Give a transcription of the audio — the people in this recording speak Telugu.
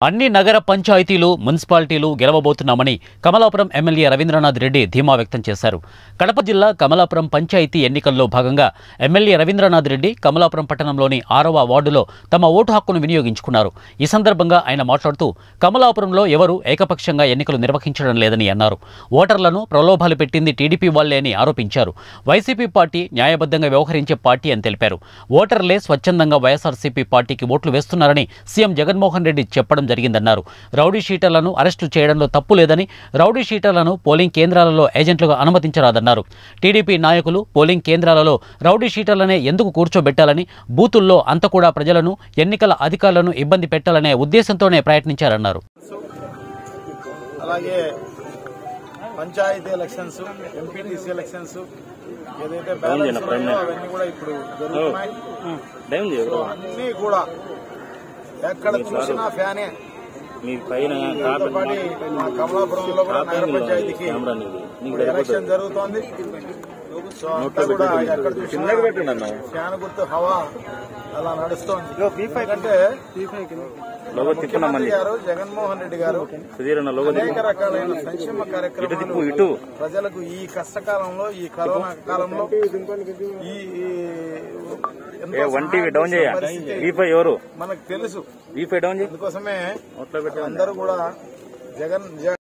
అన్ని నగర పంచాయతీలు మున్సిపాలిటీలు గెలవబోతున్నామని కమలాపురం ఎమ్మెల్యే రవీంద్రనాథ్ రెడ్డి ధీమా వ్యక్తం చేశారు కడప జిల్లా కమలాపురం పంచాయతీ ఎన్నికల్లో భాగంగా ఎమ్మెల్యే రవీంద్రనాథ్ రెడ్డి కమలాపురం పట్టణంలోని ఆరవ వార్డులో తమ ఓటు హక్కును వినియోగించుకున్నారు ఈ సందర్భంగా ఆయన మాట్లాడుతూ కమలాపురంలో ఎవరూ ఏకపక్షంగా ఎన్నికలు నిర్వహించడం లేదని అన్నారు ఓటర్లను ప్రలోభాలు పెట్టింది టీడీపీ వాళ్లే అని ఆరోపించారు వైసీపీ పార్టీ న్యాయబద్ధంగా వ్యవహరించే పార్టీ అని తెలిపారు ఓటర్లే స్వచ్ఛందంగా వైఎస్ఆర్సీపీ పార్టీకి ఓట్లు వేస్తున్నారని సీఎం జగన్మోహన్ రెడ్డి చెప్పడం జరిగిందన్నారు రౌడీ షీటర్లను అరెస్టు చేయడంలో తప్పు లేదని రౌడీ షీటర్లను పోలింగ్ కేంద్రాలలో ఏజెంట్లుగా అనుమతించరాదన్నారు టీడీపీ నాయకులు పోలింగ్ కేంద్రాలలో రౌడీ షీటర్లనే ఎందుకు కూర్చోబెట్టాలని బూతుల్లో అంత కూడా ప్రజలను ఎన్నికల అధికారులను ఇబ్బంది పెట్టాలనే ఉద్దేశంతోనే ప్రయత్నించారన్నారు అలాగే పంచాయతీ ఎలక్షన్స్ ఎంపీటీసీ ఎలక్షన్స్ ఏదైతే బ్యాలెన్స్ ఉన్నాయో అవన్నీ కూడా ఇప్పుడు జరుగుతున్నాయి సో అన్నీ కూడా ఎక్కడ చూసినా ఫ్యానే మీ పైన దీంతో పాటు మా కమలాపురంలో కూడా నగర పంచాయతీకి ఇప్పుడు ఎలక్షన్ జరుగుతోంది సో అంతా కూడా ఎక్కడ చూసినా ఫ్యాన్ గుర్తు హవా అలా నడుస్తోంది ఎందుకంటే లోగో ముఖ్యమంత్రి తిప్పునమ్మని గారు జగన్మోహన్ రెడ్డి గారు సుధీర్ అన్న లోగో అనేక రకాలైన సంక్షేమ కార్యక్రమాలు తిప్పు ఇటు ప్రజలకు ఈ కష్టకాలంలో ఈ కరోనా కాలంలో ఈ ఈ ఎంతో ఏ వన్ టీవీ డౌన్ చేయ పరిస్థితి వీపై ఎవరు మనకు తెలుసు వీపై డౌన్ చేయి అందుకోసమే నోట్లో పెట్టి అందరూ కూడా జగన్ జగన్